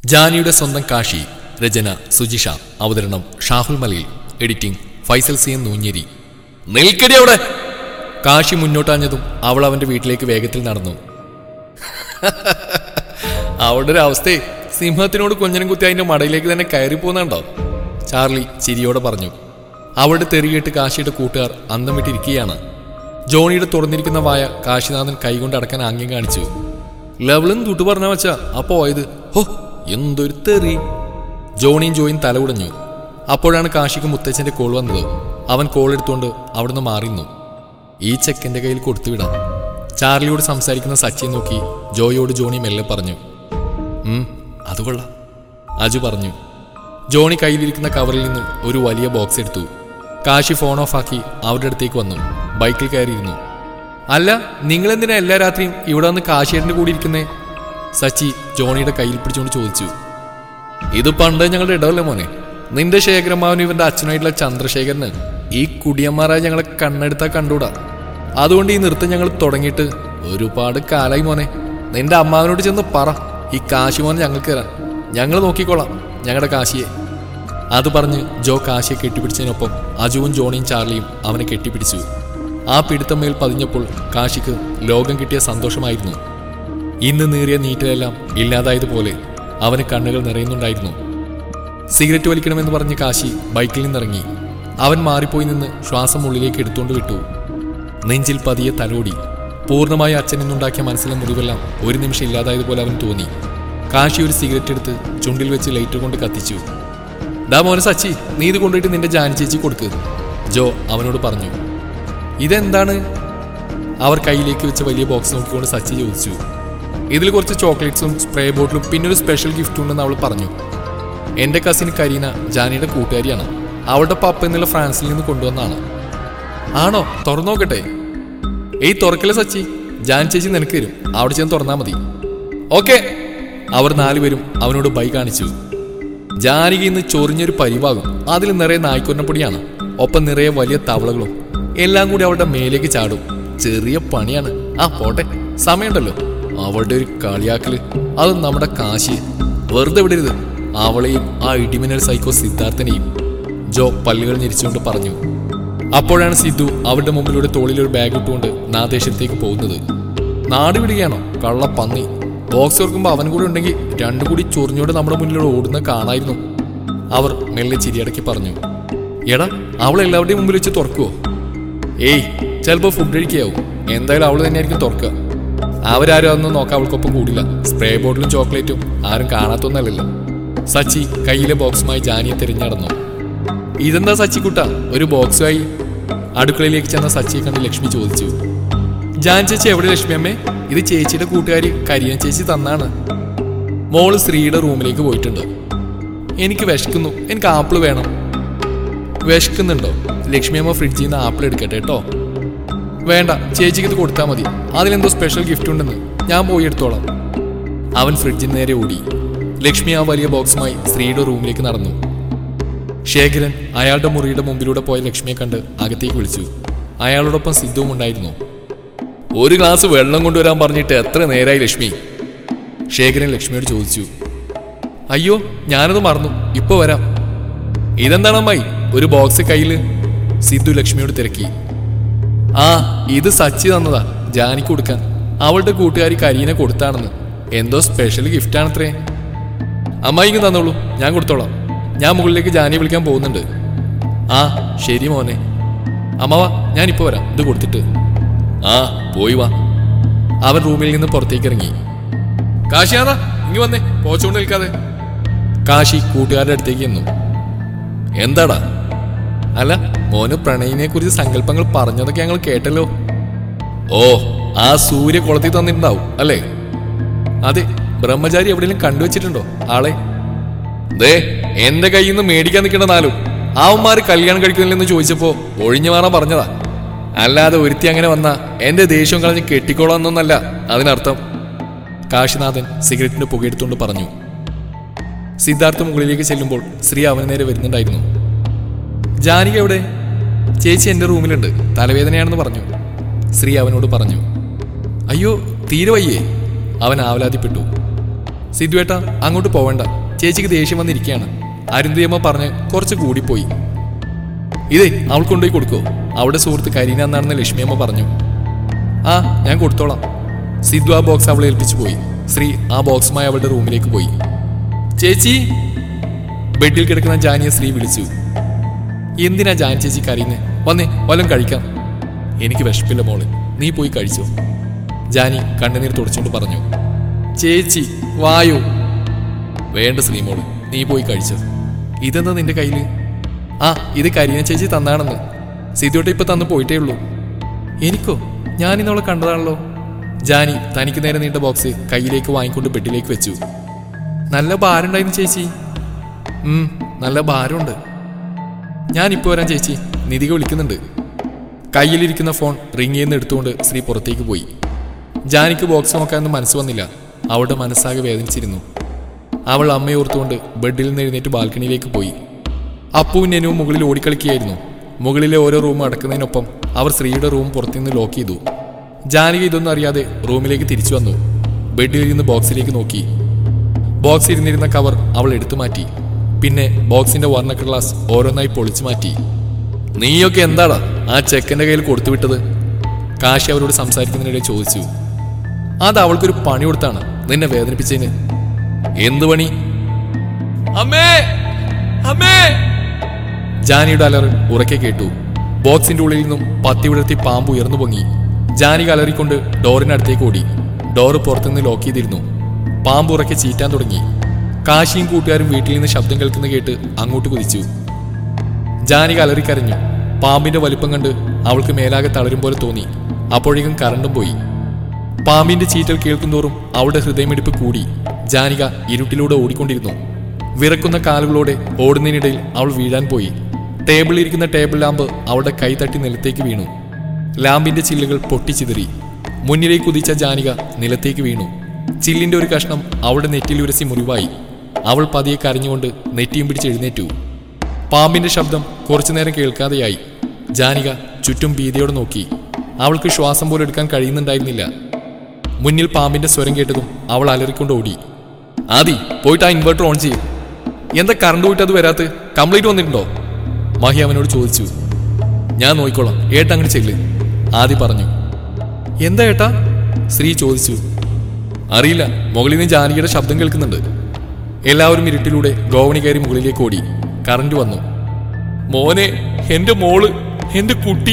ജാനിയുടെ സ്വന്തം കാശി രചന സുജിഷ അവതരണം Shahul Malayil editing Faisal C N Noonjeri നിൽക്കടി അവിടെ കാശി മുന്നോട്ടാഞ്ഞതും അവൾ അവന്റെ വീട്ടിലേക്ക് വേഗത്തിൽ നടന്നു അവളുടെ ഒരു അവസ്ഥയെ സിംഹത്തിനോട് കൊഞ്ഞനം കുത്തി അതിന്റെ മടയിലേക്ക് തന്നെ കയറി പോകുന്നുണ്ടോ ചാർലി ചിരിയോടെ പറഞ്ഞു അവളുടെ തെറിയേട്ട് കാശിയുടെ കൂട്ടുകാർ അന്തം വിട്ടിരിക്കുകയാണ് ജോണിയുടെ തുറന്നിരിക്കുന്ന വായ കാശിനാഥൻ കൈകൊണ്ട് അടക്കാൻ ആംഗ്യം കാണിച്ചു ലെവലും തുട്ടു പറഞ്ഞ വച്ചാ അപ്പോ പോയത് ഹോ എന്തൊരു തെറി ജോണിയും ജോയും തല ഉടഞ്ഞു അപ്പോഴാണ് കാശിക്ക് മുത്തച്ഛന്റെ കോൾ വന്നത് അവൻ കോൾ എടുത്തുകൊണ്ട് അവിടുന്ന് മാറിന്നു ഈ ചെക്കന്റെ കയ്യിൽ കൊടുത്തുവിടാം ചാർലിയോട് സംസാരിക്കുന്ന സച്ചിയെ നോക്കി ജോയോട് ജോണി മെല്ലെ പറഞ്ഞു ഉം അത് കൊള്ളാം അജു പറഞ്ഞു ജോണി കയ്യിലിരിക്കുന്ന കവറിൽ നിന്നും ഒരു വലിയ ബോക്സ് എടുത്തു കാശി ഫോൺ ഓഫ് ആക്കി അവരുടെ അടുത്തേക്ക് വന്നു ബൈക്കിൽ കയറിയിരുന്നു അല്ല നിങ്ങൾ എന്തിനാ എല്ലാ രാത്രിയും ഇവിടെ വന്ന് കാശിയേട്ടൻ്റെ കൂടി ഇരിക്കുന്നേ സച്ചി ജോണിയുടെ കയ്യിൽ പിടിച്ചുകൊണ്ട് ചോദിച്ചു ഇത് പണ്ട് ഞങ്ങളുടെ ഇടവല്ലേ മോനെ നിന്റെ ശേഖരമാവനും ഇവന്റെ അച്ഛനായിട്ടുള്ള ചന്ദ്രശേഖരന് ഈ കുടിയന്മാരായ ഞങ്ങളെ കണ്ണെടുത്താ കണ്ടൂടാ അതുകൊണ്ട് ഈ നൃത്തം ഞങ്ങൾ തുടങ്ങിയിട്ട് ഒരുപാട് കാലായി മോനെ നിന്റെ അമ്മാവനോട് ചെന്ന് പറ ഈ കാശി മോനെ ഞങ്ങൾക്ക് തരാൻ ഞങ്ങൾ നോക്കിക്കോളാം ഞങ്ങളുടെ കാശിയെ അത് പറഞ്ഞ് ജോ കാശിയെ കെട്ടിപ്പിടിച്ചതിനൊപ്പം അജുവും ജോണിയും ചാർലിയും അവനെ കെട്ടിപ്പിടിച്ചു ആ പിടുത്തമ്മയിൽ പതിഞ്ഞപ്പോൾ കാശിക്ക് ലോകം കിട്ടിയ സന്തോഷമായിരുന്നു ഇന്ന് നേറിയ നീറ്റിലെല്ലാം ഇല്ലാതായതുപോലെ അവന് കണ്ണുകൾ നിറയുന്നുണ്ടായിരുന്നു സിഗരറ്റ് വലിക്കണമെന്ന് പറഞ്ഞ് കാശി ബൈക്കിൽ നിന്നിറങ്ങി അവൻ മാറിപ്പോയി നിന്ന് ശ്വാസം ഉള്ളിലേക്ക് എടുത്തുകൊണ്ട് വിട്ടു നെഞ്ചിൽ പതിയെ തലോടി പൂർണ്ണമായി അച്ഛൻ നിന്നുണ്ടാക്കിയ മനസ്സിലെ മുറിവെല്ലാം ഒരു നിമിഷം ഇല്ലാതായതുപോലെ അവൻ തോന്നി കാശി ഒരു സിഗരറ്റ് എടുത്ത് ചുണ്ടിൽ വെച്ച് ലൈറ്റർ കൊണ്ട് കത്തിച്ചു ഡാ മോനെ സച്ചി നീ ഇത് കൊണ്ടുപോയിട്ട് നിന്റെ ജാനി ചേച്ചി കൊടുക്ക് ജോ അവനോട് പറഞ്ഞു ഇതെന്താണ് അവർ കയ്യിലേക്ക് വെച്ച വലിയ ബോക്സ് നോക്കിക്കൊണ്ട് സച്ചി ചോദിച്ചു ഇതിൽ കുറച്ച് ചോക്ലേറ്റ്സും സ്പ്രേ ബോട്ടിലും പിന്നെ ഒരു സ്പെഷ്യൽ ഗിഫ്റ്റ് ഉണ്ടെന്ന് അവൾ പറഞ്ഞു എൻ്റെ കസിൻ കരീന ജാനിയുടെ കൂട്ടുകാരിയാണ് അവളുടെ പപ്പ എന്നുള്ള ഫ്രാൻസിൽ നിന്ന് കൊണ്ടുവന്നാണ് ആണോ തുറന്നു നോക്കട്ടെ ഏയ് തുറക്കല്ലേ സച്ചി ജാൻ ചേച്ചി നിനക്ക് തരും അവിടെ ചെന്ന് തുറന്നാൽ മതി ഓക്കെ അവർ നാലുപേരും അവനോട് ബൈ കാണിച്ചു ജാനകി ഇന്ന് ചൊറിഞ്ഞൊരു പരിവാകും അതിൽ നിറയെ നായ്ക്കൊന്നപ്പൊടിയാണ് ഒപ്പം നിറയെ വലിയ തവളകളും എല്ലാം കൂടി അവളുടെ മേലേക്ക് ചാടും ചെറിയ പണിയാണ് ആ പോട്ടെ സമയമുണ്ടല്ലോ അവളുടെ ഒരു കളിയാക്കല് അത് നമ്മുടെ കാശി വെറുതെ വിടരുത് അവളെയും ആ ഇടിമിന്നൽ സൈക്കോ സിദ്ധാർത്ഥനെയും ജോ പല്ലുകൾ ഞെരിച്ചുകൊണ്ട് പറഞ്ഞു അപ്പോഴാണ് സിദ്ധു അവരുടെ മുമ്പിലൂടെ തോളിൽ ഒരു ബാഗ് ഇട്ടുകൊണ്ട് നാദേശത്തേക്ക് പോകുന്നത് നാട് വിടുകയാണോ കള്ള പന്നി ബോക്സ് ഓർക്കുമ്പോൾ അവൻ കൂടെ ഉണ്ടെങ്കിൽ രണ്ടു കൂടി ചൊറിഞ്ഞോട് നമ്മുടെ മുന്നിലൂടെ ഓടുന്ന കാണായിരുന്നു അവർ മെല്ലെ ചിരിയടക്കി പറഞ്ഞു എടാ അവൾ എല്ലാവരുടെയും മുമ്പിൽ വെച്ച് തുറക്കുവോ ഏയ് ചിലപ്പോൾ ഫുഡ് കഴിക്കാവും എന്തായാലും അവൾ തന്നെയായിരിക്കും തുറക്കുക അവരാരും അതൊന്നും നോക്കാൻ അവൾക്കൊപ്പം കൂടില്ല സ്പ്രേ ബോട്ടിലും ചോക്ലേറ്റും ആരും കാണാത്തൊന്നല്ലല്ലോ സച്ചി കയ്യിലെ ബോക്സുമായി ജാനിയെ തിരിഞ്ഞടന്നു ഇതെന്താ സച്ചിക്കുട്ട ഒരു ബോക്സുമായി അടുക്കളയിലേക്ക് ചെന്ന സച്ചിയെ കണ്ട് ലക്ഷ്മി ചോദിച്ചു ജാൻ ചേച്ചി എവിടെ ലക്ഷ്മി അമ്മേ ഇത് ചേച്ചിയുടെ കൂട്ടുകാരി കരിയൻ ചേച്ചി തന്നാണ് മോള് ശ്രീയുടെ റൂമിലേക്ക് പോയിട്ടുണ്ട് എനിക്ക് വിശക്കുന്നു എനിക്ക് ആപ്പിൾ വേണം വിശക്കുന്നുണ്ടോ ലക്ഷ്മി അമ്മ ഫ്രിഡ്ജിൽ നിന്ന് ആപ്പിൾ എടുക്കട്ടെ കേട്ടോ വേണ്ട ചേച്ചിക്ക് ഇത് കൊടുത്താൽ മതി അതിലെന്തോ സ്പെഷ്യൽ ഗിഫ്റ്റ് ഉണ്ടെന്ന് ഞാൻ പോയി എടുത്തോളാം അവൻ ഫ്രിഡ്ജിന് നേരെ ഓടി ലക്ഷ്മി ആ വലിയ ബോക്സുമായി ശ്രീയുടെ റൂമിലേക്ക് നടന്നു ശേഖരൻ അയാളുടെ മുറിയുടെ മുമ്പിലൂടെ പോയ ലക്ഷ്മിയെ കണ്ട് അകത്തേക്ക് വിളിച്ചു അയാളോടൊപ്പം സിദ്ധുവും ഉണ്ടായിരുന്നു ഒരു ഗ്ലാസ് വെള്ളം കൊണ്ടുവരാൻ പറഞ്ഞിട്ട് എത്ര നേരായി ലക്ഷ്മി ശേഖരൻ ലക്ഷ്മിയോട് ചോദിച്ചു അയ്യോ ഞാനത് മറന്നു ഇപ്പൊ വരാം ഇതെന്താണ് അമ്മായി ഒരു ബോക്സ് കയ്യിൽ സിദ്ധു ലക്ഷ്മിയോട് തിരക്കി ആ ഇത് സച്ചി തന്നതാ ജാനിക്ക് കൊടുക്കാൻ അവളുടെ കൂട്ടുകാരി കരീനെ കൊടുത്താണെന്ന് എന്തോ സ്പെഷ്യൽ ഗിഫ്റ്റ് ആണത്രേ അമ്മായിക്ക് തന്നോളൂ ഞാൻ കൊടുത്തോളാം ഞാൻ മുകളിലേക്ക് ജാനിയെ വിളിക്കാൻ പോകുന്നുണ്ട് ആ ശരി മോനെ അമ്മവാ ഞാനിപ്പോ വരാം ഇത് കൊടുത്തിട്ട് ആ പോയി വാ അവൻ റൂമിൽ നിന്ന് പുറത്തേക്ക് ഇറങ്ങി കാശിയാതാ ഇങ്ങി വന്നേ പോച്ചോണ്ട് നിൽക്കാതെ കാശി കൂട്ടുകാരുടെ അടുത്തേക്ക് ചെന്നു എന്താടാ അല്ല മോന് പ്രണയിനെ കുറിച്ച് സങ്കല്പങ്ങൾ പറഞ്ഞതൊക്കെ ഞങ്ങൾ കേട്ടല്ലോ ഓ ആ സൂര്യ കുളത്തിൽ തന്നിട്ടുണ്ടാവും അല്ലേ അതെ ബ്രഹ്മചാരി എവിടെയെങ്കിലും കണ്ടുവച്ചിട്ടുണ്ടോ ആളെ ദേ എന്റെ കയ്യിൽ നിന്ന് മേടിക്കാൻ നിൽക്കേണ്ട നാലും അവന്മാര് കല്യാണം കഴിക്കുന്നില്ലെന്ന് ചോദിച്ചപ്പോ ഒഴിഞ്ഞു മാറാൻ പറഞ്ഞതാ അല്ലാതെ ഒരുത്തി അങ്ങനെ വന്ന എന്റെ ദേഷ്യം കളഞ്ഞ് കെട്ടിക്കോളാന്നൊന്നല്ല അതിനർത്ഥം കാശിനാഥൻ സിഗരറ്റിന്റെ പുകയെടുത്തുകൊണ്ട് പറഞ്ഞു സിദ്ധാർത്ഥ മുകളിലേക്ക് ചെല്ലുമ്പോൾ ശ്രീ അവന് നേരെ വരുന്നുണ്ടായിരുന്നു ജാനിക എവിടെ ചേച്ചി എൻ്റെ റൂമിലുണ്ട് തലവേദനയാണെന്ന് പറഞ്ഞു ശ്രീ അവനോട് പറഞ്ഞു അയ്യോ തീരെ വയ്യേ അവൻ ആവലാതിപ്പെട്ടു സിദ്ധുവേട്ട അങ്ങോട്ട് പോവണ്ട ചേച്ചിക്ക് ദേഷ്യം വന്നിരിക്കുകയാണ് അരുന്തിയമ്മ പറഞ്ഞ് കുറച്ച് കൂടിപ്പോയി ഇതേ അവൾ കൊണ്ടുപോയി കൊടുക്കോ അവിടെ സുഹൃത്ത് കരീന എന്നാണെന്ന് ലക്ഷ്മിയമ്മ പറഞ്ഞു ആ ഞാൻ കൊടുത്തോളാം സിദ്ധു ആ ബോക്സ് അവളെ ഏൽപ്പിച്ചു പോയി ശ്രീ ആ ബോക്സുമായി അവളുടെ റൂമിലേക്ക് പോയി ചേച്ചി ബെഡിൽ കിടക്കുന്ന ജാനിയെ ശ്രീ വിളിച്ചു എന്തിനാ ജാൻ ചേച്ചി കരയുന്നേ വന്നേ വല്ലതും കഴിക്കാം എനിക്ക് വിഷപ്പില്ല മോള് നീ പോയി കഴിച്ചോ ജാനി കണ്ണുനീർ തുടച്ചുകൊണ്ട് പറഞ്ഞു ചേച്ചി വായോ വേണ്ട ശ്രീമോള് നീ പോയി കഴിച്ചോ ഇതെന്താ നിന്റെ കയ്യില് ആ ഇത് കരിയ ചേച്ചി തന്നാണെന്ന് സിദ്ധുട്ട് ഇപ്പൊ തന്നു പോയിട്ടേ ഉള്ളൂ എനിക്കോ ഞാൻ ഇന്നവളെ കണ്ടതാണല്ലോ ജാനി തനിക്ക് നേരെ നീണ്ട ബോക്സ് കയ്യിലേക്ക് വാങ്ങിക്കൊണ്ട് ബെഡിലേക്ക് വെച്ചു നല്ല ഭാരമുണ്ടായിരുന്നു ചേച്ചി ഉം നല്ല ഭാരമുണ്ട് ഞാൻ ഇപ്പോൾ വരാം ചേച്ചി നിധിക വിളിക്കുന്നുണ്ട് കയ്യിലിരിക്കുന്ന ഫോൺ റിങ് ചെയ്യുന്ന എടുത്തുകൊണ്ട് ശ്രീ പുറത്തേക്ക് പോയി ജാനിക്ക് ബോക്സ് നോക്കാനൊന്നും മനസ്സ് വന്നില്ല അവളുടെ മനസ്സാകെ വേദനിച്ചിരുന്നു അവൾ അമ്മയെ ഓർത്തുകൊണ്ട് ബെഡിൽ നിന്ന് എഴുന്നേറ്റ് ബാൽക്കണിയിലേക്ക് പോയി അപ്പുവും നെനുവും മുകളിൽ ഓടിക്കളിക്കുകയായിരുന്നു മുകളിലെ ഓരോ റൂം അടക്കുന്നതിനൊപ്പം അവർ ശ്രീയുടെ റൂം പുറത്തുനിന്ന് ലോക്ക് ചെയ്തു ജാനകി ഇതൊന്നും അറിയാതെ റൂമിലേക്ക് തിരിച്ചു വന്നു ബെഡിൽ ഇരുന്ന് ബോക്സിലേക്ക് നോക്കി ബോക്സ് ഇരുന്നിരുന്ന കവർ അവൾ എടുത്തു മാറ്റി പിന്നെ ബോക്സിന്റെ വർണ്ണക്ക ഗ്ലാസ് ഓരോന്നായി പൊളിച്ചു മാറ്റി നീയൊക്കെ എന്താടാ ആ ചെക്കന്റെ കയ്യിൽ കൊടുത്തുവിട്ടത് കാശി അവരോട് സംസാരിക്കുന്നതിനിടെ ചോദിച്ചു അത് അവൾക്കൊരു പണി കൊടുത്താണ് നിന്നെ വേദനിപ്പിച്ചതിന് എന്ത് പണി അമ്മേ അമ്മേ ജാനിയുടെ അലറൽ ഉറക്കെ കേട്ടു ബോക്സിന്റെ ഉള്ളിൽ നിന്നും പത്തി വിടർത്തി പാമ്പ് ഉയർന്നു പൊങ്ങി ജാനി അലറിക്കൊണ്ട് ഡോറിനടുത്തേക്ക് ഓടി ഡോറ് പുറത്തുനിന്ന് ലോക്ക് ചെയ്തിരുന്നു പാമ്പ് ഉറക്കെ ചീറ്റാൻ തുടങ്ങി കാശിയും കൂട്ടുകാരും വീട്ടിൽ നിന്ന് ശബ്ദം കേൾക്കുന്ന കേട്ട് അങ്ങോട്ട് കുതിച്ചു ജാനിക അലറിക്കരഞ്ഞു പാമ്പിന്റെ വലിപ്പം കണ്ട് അവൾക്ക് മേലാകെ തളരും പോലെ തോന്നി അപ്പോഴേക്കും കറണ്ടും പോയി പാമ്പിന്റെ ചീറ്റൽ കേൾക്കുന്തോറും അവളുടെ ഹൃദയമിടിപ്പ് കൂടി ജാനിക ഇരുട്ടിലൂടെ ഓടിക്കൊണ്ടിരുന്നു വിറക്കുന്ന കാലുകളോടെ ഓടുന്നതിനിടയിൽ അവൾ വീഴാൻ പോയി ടേബിളിൽ ഇരിക്കുന്ന ടേബിൾ ലാമ്പ് അവളുടെ കൈ തട്ടി നിലത്തേക്ക് വീണു ലാമ്പിന്റെ ചില്ലുകൾ പൊട്ടിച്ചിതറി മുന്നിലേക്ക് കുതിച്ച ജാനിക നിലത്തേക്ക് വീണു ചില്ലിന്റെ ഒരു കഷ്ണം അവളുടെ നെറ്റിൽ ഉരസി മുറിവായി അവൾ പതിയെ കരഞ്ഞുകൊണ്ട് നെറ്റിയും പിടിച്ച് എഴുന്നേറ്റു പാമ്പിന്റെ ശബ്ദം കുറച്ചുനേരം കേൾക്കാതെയായി ജാനിക ചുറ്റും ഭീതിയോടെ നോക്കി അവൾക്ക് ശ്വാസം പോലും എടുക്കാൻ കഴിയുന്നുണ്ടായിരുന്നില്ല മുന്നിൽ പാമ്പിന്റെ സ്വരം കേട്ടതും അവൾ അലറിക്കൊണ്ട് ഓടി ആദി പോയിട്ട് ആ ഇൻവെർട്ടർ ഓൺ ചെയ്യും എന്താ കറണ്ട് പോയിട്ട് അത് വരാത്ത കംപ്ലീറ്റ് വന്നിട്ടുണ്ടോ മഹി അവനോട് ചോദിച്ചു ഞാൻ നോക്കിക്കോളാം ഏട്ട അങ്ങോട്ട് ചെല്ല് ആദി പറഞ്ഞു എന്താ ഏട്ടാ ശ്രീ ചോദിച്ചു അറിയില്ല മുകളിൽ നിന്ന് ജാനകിയുടെ ശബ്ദം കേൾക്കുന്നുണ്ട് എല്ലാവരും ഇരുട്ടിലൂടെ ഗോവണി കയറി മുകളിലേക്ക് ഓടി കറണ്ട് വന്നു മോനെ എന്റെ മോള് എന്റെ കുട്ടി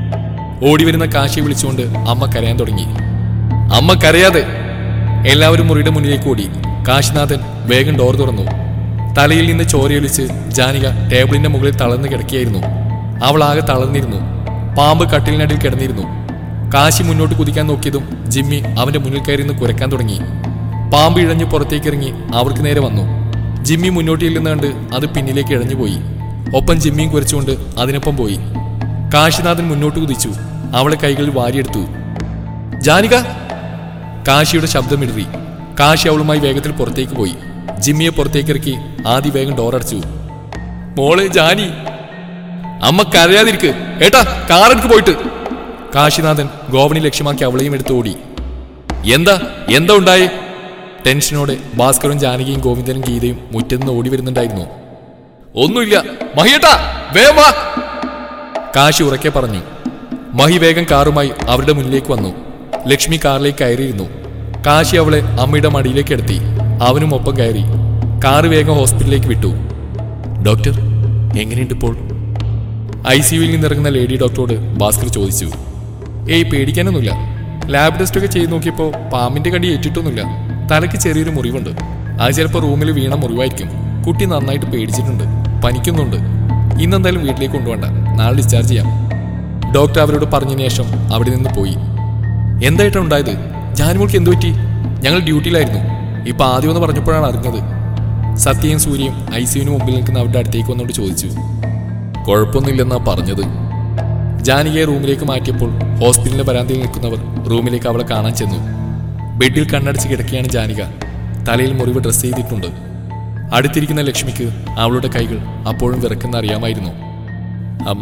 ഓടി വരുന്ന കാശി വിളിച്ചുകൊണ്ട് അമ്മ കരയാൻ തുടങ്ങി അമ്മ കരയാതെ എല്ലാവരും മുറിയുടെ മുന്നിലേക്ക് ഓടി കാശിനാഥൻ വേഗം ഡോർ തുറന്നു തലയിൽ നിന്ന് ചോരയൊലിച്ച് ജാനിക ടേബിളിന്റെ മുകളിൽ തളർന്ന് കിടക്കുകയായിരുന്നു അവൾ ആകെ തളർന്നിരുന്നു പാമ്പ് കട്ടിലിനടിയിൽ കിടന്നിരുന്നു കാശി മുന്നോട്ട് കുതിക്കാൻ നോക്കിയതും ജിമ്മി അവന്റെ മുന്നിൽ കയറി നിന്ന് കുരക്കാൻ തുടങ്ങി പാമ്പ് ഇഴഞ്ഞ് പുറത്തേക്ക് ഇറങ്ങി അവർക്ക് നേരെ വന്നു ജിമ്മി മുന്നോട്ട് ചെല്ലുന്ന കണ്ട് അത് പിന്നിലേക്ക് ഇഴഞ്ഞുപോയി ഒപ്പം ജിമ്മിയും കുരച്ചുകൊണ്ട് അതിനൊപ്പം പോയി കാശിനാഥൻ മുന്നോട്ട് കുതിച്ചു അവളെ കൈകളിൽ വാരിയെടുത്തു ജാനിക കാശിയുടെ ശബ്ദമിടറി കാശി അവളുമായി വേഗത്തിൽ പുറത്തേക്ക് പോയി ജിമ്മിയെ പുറത്തേക്ക് ഇറക്കി ആദ്യ വേഗം ഡോറടച്ചു മോളെ ജാനി അമ്മ കരയാതിരിക്ക് ഏട്ടാ കാറെടുക്ക് പോയിട്ട് കാശിനാഥൻ ഗോവണി ലക്ഷ്യമാക്കി അവളെയും എടുത്ത് ഓടി എന്താ എന്താ ഉണ്ടായേ ടെൻഷനോടെ ഭാസ്കറും ജാനകിയും ഗോവിന്ദനും ഗീതയും മുറ്റത്തുനിന്ന് ഓടി വരുന്നുണ്ടായിരുന്നു ഒന്നുമില്ല മഹിയേട്ടാ വേഗം വാ കാശി ഉറക്കെ പറഞ്ഞു മഹി വേഗം കാറുമായി അവരുടെ മുന്നിലേക്ക് വന്നു ലക്ഷ്മി കാറിലേക്ക് കയറിയിരുന്നു കാശി അവളെ അമ്മയുടെ മടിയിലേക്ക് എടുത്തി അവനും ഒപ്പം കയറി കാറ് വേഗം ഹോസ്പിറ്റലിലേക്ക് വിട്ടു ഡോക്ടർ എങ്ങനെയുണ്ട് ഇപ്പോൾ ഐ സി യുവിൽ നിന്നിറങ്ങുന്ന ലേഡി ഡോക്ടറോട് ഭാസ്കർ ചോദിച്ചു ഏയ് പേടിക്കാനൊന്നുമില്ല ലാബ് ടെസ്റ്റ് ഒക്കെ ചെയ്ത് നോക്കിയപ്പോൾ പാമ്പിന്റെ കടി ഏറ്റിട്ടൊന്നുമില്ല തലയ്ക്ക് ചെറിയൊരു മുറിവുണ്ട് അത് ചിലപ്പോൾ റൂമിൽ വീണ മുറിവായിരിക്കും കുട്ടി നന്നായിട്ട് പേടിച്ചിട്ടുണ്ട് പനിക്കുന്നുണ്ട് ഇന്നെന്തായാലും വീട്ടിലേക്ക് കൊണ്ടുപോകണ്ട നാളെ ഡിസ്ചാർജ് ചെയ്യാം ഡോക്ടർ അവരോട് പറഞ്ഞതിന് ശേഷം അവിടെ നിന്ന് പോയി എന്തായിട്ടാണ് ഉണ്ടായത് ജാനുമോൾക്ക് എന്തു പറ്റി ഞങ്ങൾ ഡ്യൂട്ടിയിലായിരുന്നു ഇപ്പൊ ആദ്യം എന്ന് പറഞ്ഞപ്പോഴാണ് അറിഞ്ഞത് സത്യയും സൂര്യയും ഐ സിയുവിന് മുമ്പിൽ നിൽക്കുന്ന അവരുടെ അടുത്തേക്ക് വന്നോട് ചോദിച്ചു കുഴപ്പമൊന്നുമില്ലെന്നാ പറഞ്ഞത് ജാനകിയെ റൂമിലേക്ക് മാറ്റിയപ്പോൾ ഹോസ്പിറ്റലിന്റെ വരാന്തയിൽ നിൽക്കുന്നവർ റൂമിലേക്ക് അവളെ കാണാൻ ചെന്നു ബെഡിൽ കണ്ണടച്ച് കിടക്കുകയാണ് ജാനിക തലയിൽ മുറിവ് ഡ്രസ് ചെയ്തിട്ടുണ്ട് അടുത്തിരിക്കുന്ന ലക്ഷ്മിക്ക് അവളുടെ കൈകൾ അപ്പോഴും വിറക്കുന്ന അറിയാമായിരുന്നു അമ്മ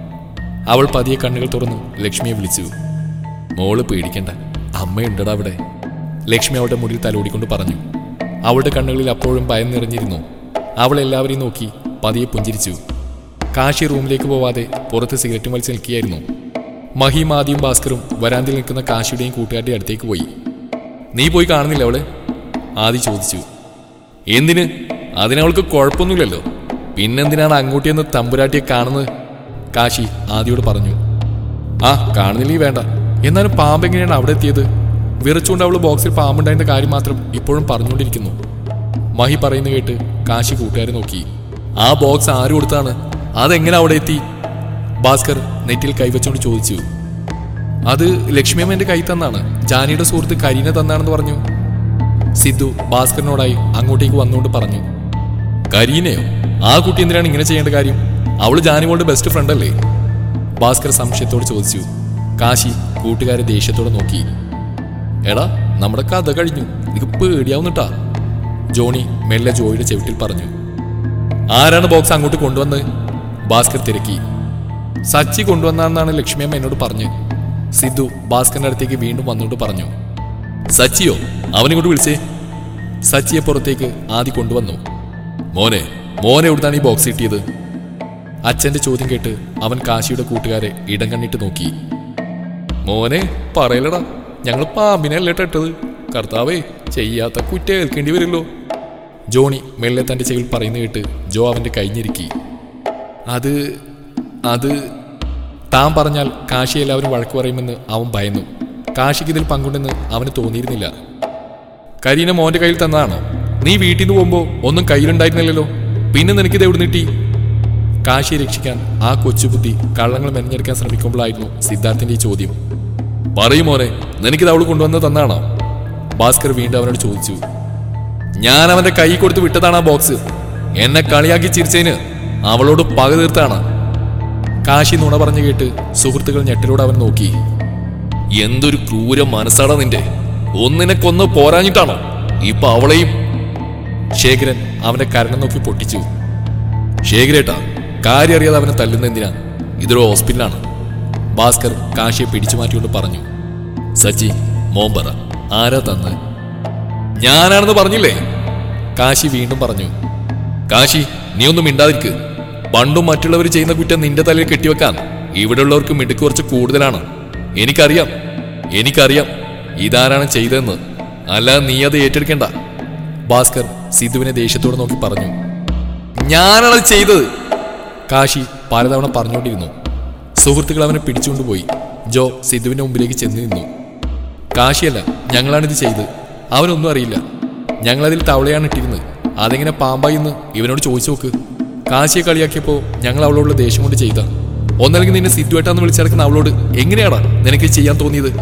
അവൾ പതിയെ കണ്ണുകൾ തുറന്നു ലക്ഷ്മിയെ വിളിച്ചു മോള് പേടിക്കണ്ട അമ്മയുണ്ടടാ അവിടെ ലക്ഷ്മി അവളുടെ മുടിയിൽ തലോടിക്കൊണ്ട് പറഞ്ഞു അവളുടെ കണ്ണുകളിൽ അപ്പോഴും ഭയം നിറഞ്ഞിരുന്നു അവൾ എല്ലാവരെയും നോക്കി പതിയെ പുഞ്ചിരിച്ചു കാശി റൂമിലേക്ക് പോവാതെ പുറത്ത് സിഗരറ്റും വലിച്ച് നിൽക്കുകയായിരുന്നു മഹിയും ആദിയും ഭാസ്കറും വരാന്തിൽ നിൽക്കുന്ന കാശിയുടെയും കൂട്ടുകാരുടെ അടുത്തേക്ക് പോയി നീ പോയി കാണുന്നില്ല അവള് ആദി ചോദിച്ചു എന്തിന് അതിനവൾക്ക് കുഴപ്പമൊന്നുമില്ലല്ലോ പിന്നെന്തിനാണ് അങ്ങോട്ടിയെന്ന് തമ്പുരാട്ടിയെ കാണുന്നത് കാശി ആദിയോട് പറഞ്ഞു ആ കാണുന്നില്ലേ വേണ്ട എന്നാലും പാമ്പ് എങ്ങനെയാണ് അവിടെ എത്തിയത് വിറച്ചുകൊണ്ട് അവൾ ബോക്സിൽ പാമ്പുണ്ടായിരുന്ന കാര്യം മാത്രം ഇപ്പോഴും പറഞ്ഞുകൊണ്ടിരിക്കുന്നു മഹി പറയുന്ന കേട്ട് കാശി കൂട്ടുകാരെ നോക്കി ആ ബോക്സ് ആര് കൊടുത്താണ് അതെങ്ങനെ അവിടെ എത്തി ഭാസ്കർ നെറ്റിൽ കൈവച്ചുകൊണ്ട് ചോദിച്ചു അത് ലക്ഷ്മിയമ്മന്റെ കൈ തന്നാണ് ജാനിയുടെ സുഹൃത്ത് കരീന തന്നാണെന്ന് പറഞ്ഞു സിദ്ധു ഭാസ്കറിനോടായി അങ്ങോട്ടേക്ക് വന്നുകൊണ്ട് പറഞ്ഞു കരീനയോ ആ കുട്ടി എന്തിനാണ് ഇങ്ങനെ ചെയ്യേണ്ട കാര്യം അവള് ജാനിമോളുടെ ബെസ്റ്റ് ഫ്രണ്ട് അല്ലേ ഭാസ്കർ സംശയത്തോട് ചോദിച്ചു കാശി കൂട്ടുകാരെ ദേഷ്യത്തോടെ നോക്കി എടാ നമ്മുടെ കഥ കഴിഞ്ഞു എനിക്ക് പേടിയാവുന്നിട്ടാ ജോണി മെല്ലെ ജോയിയുടെ ചെവിട്ടിൽ പറഞ്ഞു ആരാണ് ബോക്സ് അങ്ങോട്ട് കൊണ്ടുവന്നത് ഭാസ്കർ തിരക്കി സച്ചി കൊണ്ടുവന്നാണെന്നാണ് ലക്ഷ്മിയമ്മ എന്നോട് പറഞ്ഞു സിദ്ധു ഭാസ്കറിന്റെ അടുത്തേക്ക് വീണ്ടും വന്നുകൊണ്ട് പറഞ്ഞു സച്ചിയോ അവനിങ്ങോട്ട് വിളിച്ചേ സച്ചിയെ പുറത്തേക്ക് ആദ്യം കൊണ്ടുവന്നു മോനെ മോനെ എവിടുന്നാണ് ഈ ബോക്സ് കിട്ടിയത് അച്ഛന്റെ ചോദ്യം കേട്ട് അവൻ കാശിയുടെ കൂട്ടുകാരെ ഇടം കണ്ണിട്ട് നോക്കി മോനെ പറയലടാ ഞങ്ങൾ പാമ്പിനല്ല ഇട്ടത് കർത്താവേ ചെയ്യാത്ത കുറ്റ ഏൽക്കേണ്ടി വരുമല്ലോ ജോണി മെല്ലെ തന്റെ ചെവിൽ പറയുന്ന കേട്ട് ജോ അവന്റെ കൈഞ്ഞിരുക്കി അത് അത് താൻ പറഞ്ഞാൽ കാശി എല്ലാവരും വഴക്ക് പറയുമെന്ന് അവൻ ഭയന്നു കാശിക്ക് ഇതിൽ പങ്കുണ്ടെന്ന് അവന് തോന്നിയിരുന്നില്ല കരീന മോന്റെ കയ്യിൽ തന്നതാണോ നീ വീട്ടിൽ നിന്ന് പോകുമ്പോ ഒന്നും കയ്യിലുണ്ടായിരുന്നില്ലല്ലോ പിന്നെ നിനക്കിത് എവിടെ നീട്ടി കാശിയെ രക്ഷിക്കാൻ ആ കൊച്ചുബുദ്ധി കള്ളങ്ങൾ മെനഞ്ഞെടുക്കാൻ ശ്രമിക്കുമ്പോഴായിരുന്നു സിദ്ധാർത്ഥിന്റെ ഈ ചോദ്യം പറയും മോനെ നിനക്കിത് അവൾ കൊണ്ടുവന്ന് തന്നാണോ ഭാസ്കർ വീണ്ടും അവനോട് ചോദിച്ചു ഞാൻ അവന്റെ കൈ കൊടുത്ത് വിട്ടതാണ് ആ ബോക്സ് എന്നെ കളിയാക്കി ചിരിച്ചതിന് അവളോട് പക തീർത്താണ് കാശി നുണ പറഞ്ഞു കേട്ട് സുഹൃത്തുക്കൾ ഞെട്ടലോട് അവൻ നോക്കി എന്തൊരു ക്രൂര മനസ്സാടാ നിന്റെ ഒന്നിനെ കൊന്ന് പോരാഞ്ഞിട്ടാണോ ഇപ്പൊ അവളെയും ശേഖരൻ അവന്റെ കരണം നോക്കി പൊട്ടിച്ചു ശേഖരേട്ടാ കാര്യം അറിയാതെ അവനെ തല്ലുന്ന എന്തിനാ ഇതൊരു ഹോസ്പിറ്റലാണ് ഭാസ്കർ കാശിയെ പിടിച്ചു മാറ്റിക്കൊണ്ട് പറഞ്ഞു സച്ചി മോൻ പറ ആരാ തന്ന് ഞാനാണെന്ന് പറഞ്ഞില്ലേ കാശി വീണ്ടും പറഞ്ഞു കാശി നീ ഒന്നും മിണ്ടാതിരിക്ക് പണ്ടും മറ്റുള്ളവർ ചെയ്യുന്ന കുറ്റം നിന്റെ തലയിൽ കെട്ടിവെക്കാൻ ഇവിടെയുള്ളവർക്ക് മിടുക്ക് കുറച്ച് കൂടുതലാണ് എനിക്കറിയാം എനിക്കറിയാം ഇതാരാണ് ചെയ്തതെന്ന് അല്ലാതെ നീ അത് ഏറ്റെടുക്കണ്ട ഭാസ്കർ സിദ്ധുവിനെ ദേഷ്യത്തോടെ നോക്കി പറഞ്ഞു ഞാനാണത് ചെയ്തത് കാശി പലതവണ പറഞ്ഞുകൊണ്ടിരുന്നു സുഹൃത്തുക്കൾ അവനെ പിടിച്ചുകൊണ്ടുപോയി ജോ സിദ്ധുവിന്റെ മുമ്പിലേക്ക് ചെന്ന് നിന്നു കാശിയല്ല ഞങ്ങളാണിത് ചെയ്ത് അവനൊന്നും അറിയില്ല ഞങ്ങളതിൽ തവളയാണ് ഇട്ടിരുന്നത് അതെങ്ങനെ പാമ്പായി എന്ന് ഇവനോട് ചോദിച്ചു നോക്ക് കാശിയെ കളിയാക്കിയപ്പോൾ ഞങ്ങൾ അവളോടുള്ള ദേഷ്യം കൊണ്ട് ചെയ്ത ഒന്നല്ലെങ്കിൽ നിന്നെ സിദ്ധുവേട്ടാന്ന് വിളിച്ചിറക്കുന്ന അവളോട് എങ്ങനെയാടാ നിനക്ക് ഇത് ചെയ്യാൻ തോന്നിയത്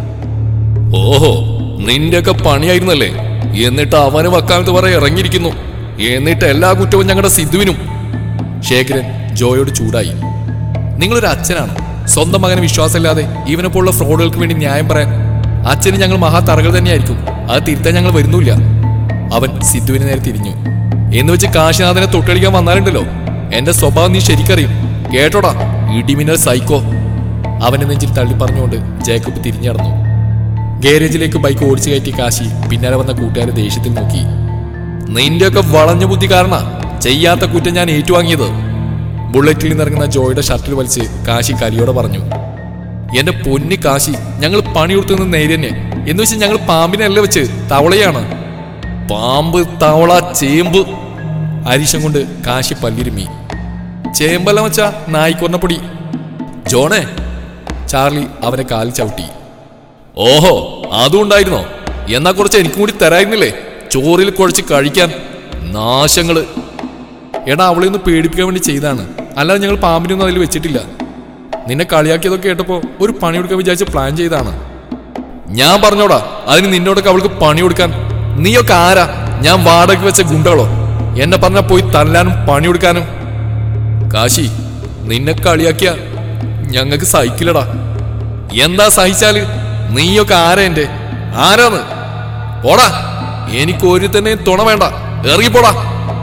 ഓഹോ നിന്റെയൊക്കെ പണിയായിരുന്നല്ലേ എന്നിട്ട് അവന് വക്കാലത്ത് പറ ഇറങ്ങിയിരിക്കുന്നു എന്നിട്ട് എല്ലാ കുറ്റവും ഞങ്ങളുടെ സിദ്ധുവിനും ശേഖരൻ ജോയോട് ചൂടായി നിങ്ങളൊരു അച്ഛനാണ് സ്വന്തം മകന് വിശ്വാസമില്ലാതെ ഇവനെ പോലുള്ള ഫ്രോഡുകൾക്ക് വേണ്ടി ന്യായം പറയാൻ അച്ഛന് ഞങ്ങൾ മഹാ തറകൾ തന്നെയായിരിക്കും അത് തിരുത്താൻ ഞങ്ങൾ വരുന്നില്ല അവൻ സിദ്ധുവിനെ നേരെ തിരിഞ്ഞു എന്ന് വെച്ച് കാശിനാഥനെ തൊട്ടടിക്കാൻ വന്നാലുണ്ടല്ലോ എന്റെ സ്വഭാവം നീ ശരിക്കറിയും കേട്ടോടാ ഇടിമിന്നൽ സൈക്കോ അവന്റെ നെഞ്ചിൽ തള്ളി പറഞ്ഞുകൊണ്ട് ജേക്കബ് തിരിഞ്ഞടന്നു ഗാരേജിലേക്ക് ബൈക്ക് ഓടിച്ചു കയറ്റി കാശി പിന്നാലെ വന്ന കൂട്ടുകാരെ ദേഷ്യത്തിൽ നോക്കി നിന്റെയൊക്കെ വളഞ്ഞ ബുദ്ധി കാരണ ചെയ്യാത്ത കുറ്റം ഞാൻ ഏറ്റുവാങ്ങിയത് ബുള്ളറ്റിൽ നിന്നിറങ്ങുന്ന ജോയുടെ ഷർട്ടിൽ വലിച്ച് കാശി കലിയോടെ പറഞ്ഞു എന്റെ പൊന്നി കാശി ഞങ്ങൾ പണിയെടുത്തുന്ന നേരെ തന്നെ എന്ന് വെച്ചാൽ ഞങ്ങൾ പാമ്പിനല്ല വെച്ച് തവളയാണ് പാമ്പ് തവള ചേമ്പ് അരിശം കൊണ്ട് കാശി പല്ലിരുമി ചേമ്പല്ല വെച്ചാ നായിക്കൊന്നപ്പൊടി ജോണേ ചാർലി അവനെ കാലിൽ ചവിട്ടി ഓഹോ അതും ഉണ്ടായിരുന്നോ എന്നാ കുറച്ച് എനിക്കും കൂടി തരായിരുന്നില്ലേ ചോറിൽ കുഴച്ച് കഴിക്കാൻ നാശങ്ങള് എടാ അവളെ ഒന്ന് പേടിപ്പിക്കാൻ വേണ്ടി ചെയ്താണ് അല്ലാതെ ഞങ്ങൾ പാമ്പിനൊന്നും അതിൽ വെച്ചിട്ടില്ല നിന്നെ കളിയാക്കിയതൊക്കെ കേട്ടപ്പോ ഒരു പണി കൊടുക്കാൻ വിചാരിച്ച് പ്ലാൻ ചെയ്താണ് ഞാൻ പറഞ്ഞോടാ അതിന് നിന്നോടൊക്കെ അവൾക്ക് പണി കൊടുക്കാൻ നീയൊക്കെ ആരാ ഞാൻ വാടക വെച്ച ഗുണ്ടകളോ എന്നെ പറഞ്ഞ പോയി തല്ലാനും പണി കൊടുക്കാനും കാശി നിന്നെ കളിയാക്കിയ ഞങ്ങൾക്ക് സഹിക്കില്ലടാ എന്താ സഹിച്ചാല് നീയൊക്കെ ആരാ എന്റെ ആരാന്ന് പോടാ എനിക്ക് ഒരു തന്നെ തുണ വേണ്ട ഇറങ്ങിപ്പോടാ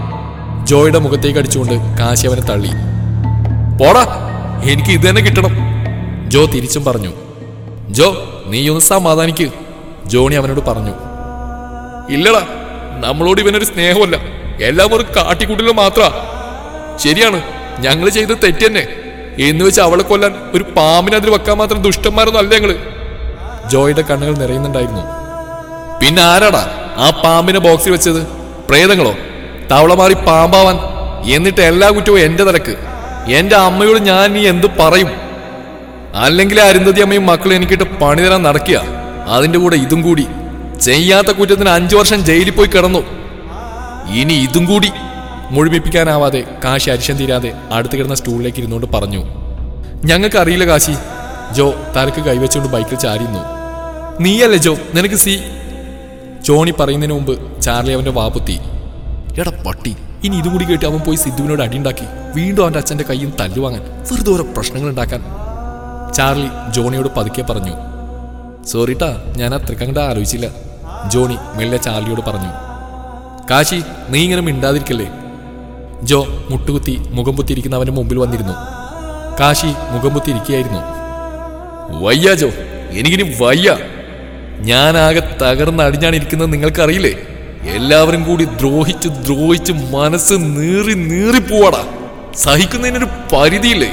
ജോയുടെ മുഖത്തേക്ക് അടിച്ചുകൊണ്ട് കാശി അവനെ തള്ളി പോടാ എനിക്ക് ഇത് തന്നെ കിട്ടണം ജോ തിരിച്ചും പറഞ്ഞു ജോ നീ ഒന്ന് സമാധാനിക്ക് ജോണി അവനോട് പറഞ്ഞു ഇല്ലടാ നമ്മളോട് ഇവനൊരു സ്നേഹമല്ല എല്ലാം ഒരു കാട്ടിക്കൂട്ടലും മാത്രമാ ശരിയാണ് ഞങ്ങൾ ചെയ്ത് തെറ്റ് തന്നെ എന്ന് വെച്ച് അവളെ കൊല്ലാൻ ഒരു പാമ്പിനെ അതിൽ വെക്കാൻ മാത്രം ദുഷ്ടന്മാരൊന്നും അല്ല ഞങ്ങള് ജോയുടെ കണ്ണുകൾ നിറയുന്നുണ്ടായിരുന്നു പിന്നെ ആരാടാ ആ പാമ്പിനെ ബോക്സിൽ വെച്ചത് പ്രേതങ്ങളോ തവള മാറി പാമ്പാവാൻ എന്നിട്ട് എല്ലാ കുറ്റവും എന്റെ തലക്ക് എന്റെ അമ്മയോട് ഞാൻ നീ എന്ത് പറയും അല്ലെങ്കിൽ അരുന്ധതി അമ്മയും മക്കളും എനിക്കിട്ട് പണി തരാൻ നടക്കുക അതിന്റെ കൂടെ ഇതും കൂടി ചെയ്യാത്ത കുറ്റത്തിന് അഞ്ചു വർഷം ജയിലിൽ പോയി കിടന്നു ഇനി ഇതും കൂടി മുഴുമിപ്പിക്കാനാവാതെ കാശി അരിശം തീരാതെ അടുത്ത് കിടന്ന സ്റ്റൂളിലേക്ക് ഇരുന്നുകൊണ്ട് പറഞ്ഞു ഞങ്ങൾക്ക് അറിയില്ല കാശി ജോ തലക്ക് കൈവച്ചുകൊണ്ട് ബൈക്കിൽ ചാരിയുന്നു നീയല്ലേ ജോ നിനക്ക് സി ജോണി പറയുന്നതിന് മുമ്പ് ചാർലി അവന്റെ വാപ്പുത്തി എടാ പട്ടി ഇനി ഇതും കൂടി കേട്ട് അവൻ പോയി സിദ്ധുവിനോട് അടിയുണ്ടാക്കി വീണ്ടും അവന്റെ അച്ഛന്റെ കയ്യിൽ നിന്ന് തല്ലുവാങ്ങാൻ വെറുതെ ഓരോ പ്രശ്നങ്ങൾ ഉണ്ടാക്കാൻ ചാർലി ജോണിയോട് പതുക്കെ പറഞ്ഞു സോറിട്ടാ ഞാൻ അത്രയ്ക്ക് അങ്ങോട്ട് ആലോചിച്ചില്ല ജോണി മെല്ലെ ചാർലിയോട് പറഞ്ഞു കാശി നീ ഇങ്ങനെ മിണ്ടാതിരിക്കല്ലേ ജോ മുട്ടുകുത്തി മുഖം കുത്തിയിരിക്കുന്ന അവന്റെ മുമ്പിൽ വന്നിരുന്നു കാശി മുഖം കുത്തിയിരിക്കുകയായിരുന്നു വയ്യ ജോ എനിക്കിനി വയ്യ ഞാനാകെ തകർന്നടിഞ്ഞാണ് ഇരിക്കുന്നത് നിങ്ങൾക്കറിയില്ലേ എല്ലാവരും കൂടി ദ്രോഹിച്ച് ദ്രോഹിച്ച് മനസ്സ് നീറി നീറിപ്പോവാടാ സഹിക്കുന്നതിനൊരു പരിധിയില്ലേ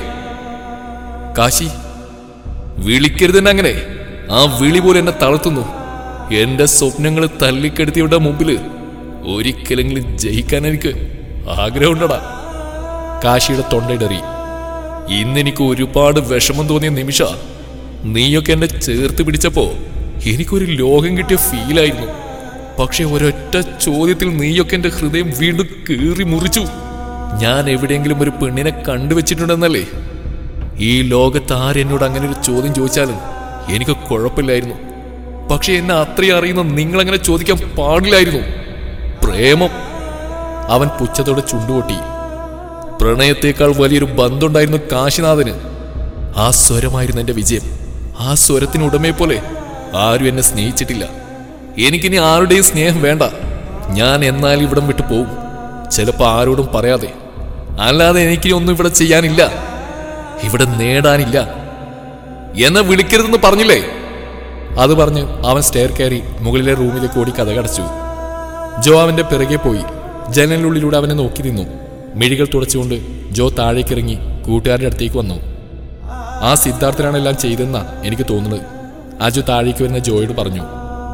കാശി വിളിക്കരുതെന്നെ അങ്ങനെ ആ വിളി പോലെ എന്നെ തളർത്തുന്നു എന്റെ സ്വപ്നങ്ങൾ തല്ലിക്കെടുത്തിയുടെ മുമ്പില് ഒരിക്കലെങ്കിലും ജയിക്കാൻ എനിക്ക് ആഗ്രഹമുണ്ടടാ കാശിയുടെ തൊണ്ടയിടറി ഇന്നെനിക്ക് ഒരുപാട് വിഷമം തോന്നിയ നിമിഷ നീയൊക്കെ എന്നെ ചേർത്ത് പിടിച്ചപ്പോ എനിക്കൊരു ലോകം കിട്ടിയ ഫീലായിരുന്നു പക്ഷെ ഒരൊറ്റ ചോദ്യത്തിൽ നീയൊക്കെ എന്റെ ഹൃദയം വീണ്ടും കീറി മുറിച്ചു ഞാൻ എവിടെയെങ്കിലും ഒരു പെണ്ണിനെ കണ്ടുവച്ചിട്ടുണ്ടെന്നല്ലേ ഈ ലോകത്ത് ആരെന്നോട് അങ്ങനെ ഒരു ചോദ്യം ചോദിച്ചാലും എനിക്ക് കുഴപ്പമില്ലായിരുന്നു പക്ഷെ എന്നെ അത്രയും അറിയുന്ന നിങ്ങളങ്ങനെ ചോദിക്കാൻ പാടില്ലായിരുന്നു പ്രേമം അവൻ പുച്ഛത്തോടെ ചുണ്ടുകൊട്ടി പ്രണയത്തേക്കാൾ വലിയൊരു ബന്ധമുണ്ടായിരുന്നു കാശിനാഥന് ആ സ്വരമായിരുന്നു എന്റെ വിജയം ആ സ്വരത്തിന് ഉടമയെ പോലെ ആരും എന്നെ സ്നേഹിച്ചിട്ടില്ല എനിക്കിനി ആരുടെയും സ്നേഹം വേണ്ട ഞാൻ എന്നാൽ ഇവിടം വിട്ടു പോവും ചിലപ്പോൾ ആരോടും പറയാതെ അല്ലാതെ എനിക്കിനി ഒന്നും ഇവിടെ ചെയ്യാനില്ല ഇവിടെ നേടാനില്ല എന്നെ വിളിക്കരുതെന്ന് പറഞ്ഞില്ലേ അത് പറഞ്ഞ് അവൻ സ്റ്റെയർ കയറി മുകളിലെ റൂമിലേക്ക് ഓടി കഥകടച്ചു ജോ അവന്റെ പിറകെ പോയി ജനലിനുള്ളിലൂടെ അവനെ നോക്കി നിന്നു മിഴികൾ തുടച്ചുകൊണ്ട് ജോ താഴേക്കിറങ്ങി കൂട്ടുകാരുടെ അടുത്തേക്ക് വന്നു ആ സിദ്ധാർത്ഥനാണ് എല്ലാം ചെയ്തെന്നാ എനിക്ക് തോന്നുന്നത് അജു താഴേക്ക് വരുന്ന ജോയോട് പറഞ്ഞു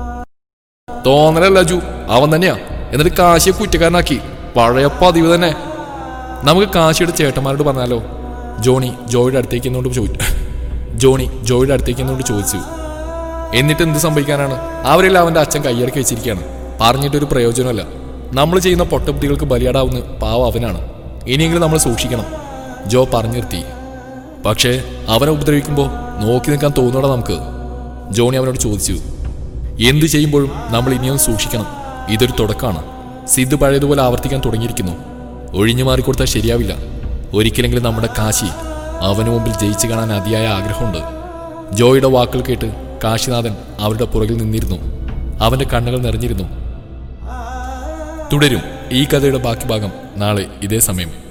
തോന്നലല്ല അജു അവൻ തന്നെയാ എന്നിട്ട് കാശിയെ കുറ്റക്കാരനാക്കി പഴയ പതിവ് തന്നെ നമുക്ക് കാശിയുടെ ചേട്ടന്മാരോട് പറഞ്ഞാലോ ജോണി ജോയുടെ അടുത്തേക്ക് എന്നുകൊണ്ട് ചോദിച്ചു ജോണി ജോയുടെ അടുത്തേക്ക് എന്നുകൊണ്ട് ചോദിച്ചു എന്നിട്ട് എന്ത് സംഭവിക്കാനാണ് അവരെല്ലാം അവന്റെ അച്ഛൻ കയ്യടക്കി വെച്ചിരിക്കുകയാണ് പറഞ്ഞിട്ടൊരു പ്രയോജനമല്ല നമ്മൾ ചെയ്യുന്ന പൊട്ടബുദ്ധികൾക്ക് ബലിയാടാവുന്ന പാവ അവനാണ് ഇനിയെങ്കിലും നമ്മൾ സൂക്ഷിക്കണം ജോ പറഞ്ഞു നിർത്തി പക്ഷേ അവനെ ഉപദ്രവിക്കുമ്പോൾ നോക്കി നിൽക്കാൻ തോന്നൂടാ നമുക്ക് ജോണി അവനോട് ചോദിച്ചു എന്ത് ചെയ്യുമ്പോഴും നമ്മൾ ഇനിയും സൂക്ഷിക്കണം ഇതൊരു തുടക്കമാണ് സിദ്ധു പഴയതുപോലെ ആവർത്തിക്കാൻ തുടങ്ങിയിരിക്കുന്നു ഒഴിഞ്ഞു മാറിക്കൊടുത്താൽ ശരിയാവില്ല ഒരിക്കലെങ്കിലും നമ്മുടെ കാശി അവന് മുമ്പിൽ ജയിച്ചു കാണാൻ അതിയായ ആഗ്രഹമുണ്ട് ജോയുടെ വാക്കുകൾ കേട്ട് കാശിനാഥൻ അവരുടെ പുറകിൽ നിന്നിരുന്നു അവന്റെ കണ്ണുകൾ നിറഞ്ഞിരുന്നു തുടരും ഈ കഥയുടെ ബാക്കി ഭാഗം നാളെ ഇതേ സമയം